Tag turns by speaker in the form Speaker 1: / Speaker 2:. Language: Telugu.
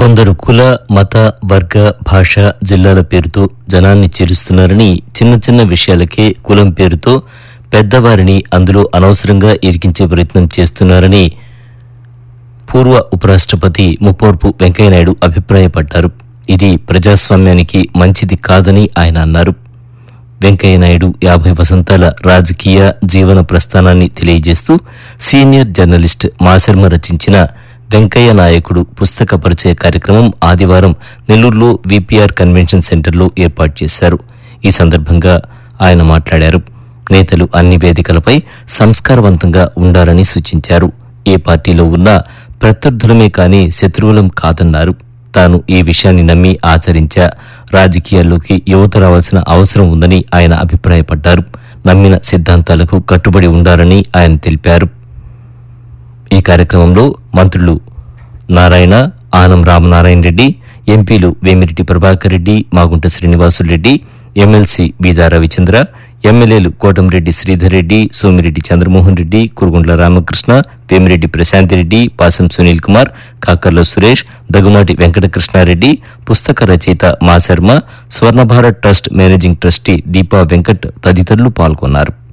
Speaker 1: కొందరు కుల మత వర్గ భాష జిల్లాల పేరుతో జనాన్ని చేరుస్తున్నారని చిన్న చిన్న విషయాలకే కులం పేరుతో పెద్దవారిని అందులో అనవసరంగా ఇరికించే ప్రయత్నం చేస్తున్నారని పూర్వ ఉపరాష్ట్రపతి ముప్పవరపు వెంకయ్యనాయుడు అభిప్రాయపడ్డారు ఇది ప్రజాస్వామ్యానికి మంచిది కాదని ఆయన అన్నారు వెంకయ్యనాయుడు యాభై వసంతాల రాజకీయ జీవన ప్రస్థానాన్ని తెలియజేస్తూ సీనియర్ జర్నలిస్ట్ మాశర్మ రచించిన వెంకయ్య నాయకుడు పుస్తక పరిచయ కార్యక్రమం ఆదివారం నెల్లూరులో విపిఆర్ కన్వెన్షన్ సెంటర్లో ఏర్పాటు చేశారు ఈ సందర్భంగా ఆయన మాట్లాడారు నేతలు అన్ని వేదికలపై సంస్కారవంతంగా ఉండాలని సూచించారు ఏ పార్టీలో ఉన్నా ప్రత్యర్థులమే కాని శత్రువులం కాదన్నారు తాను ఈ విషయాన్ని నమ్మి ఆచరించా రాజకీయాల్లోకి యువత రావాల్సిన అవసరం ఉందని ఆయన అభిప్రాయపడ్డారు నమ్మిన సిద్ధాంతాలకు కట్టుబడి ఉండాలని ఆయన తెలిపారు ఈ కార్యక్రమంలో మంత్రులు నారాయణ ఆనం రామనారాయణ రెడ్డి ఎంపీలు వేమిరెడ్డి ప్రభాకర్ రెడ్డి మాగుంట శ్రీనివాసులు రెడ్డి ఎమ్మెల్సీ బీదా రవిచంద్ర ఎమ్మెల్యేలు కోటంరెడ్డి శ్రీధర్ రెడ్డి సోమిరెడ్డి చంద్రమోహన్ రెడ్డి కురుగుండ్ల రామకృష్ణ వేమిరెడ్డి ప్రశాంతిరెడ్డి పాసం సునీల్ కుమార్ కాకర్ల సురేష్ దగుమాటి వెంకటకృష్ణారెడ్డి పుస్తక రచయిత మా Sharma Swarnabharat trust managing trustee Deepa Venkat తదితరులు పాల్గొన్నారు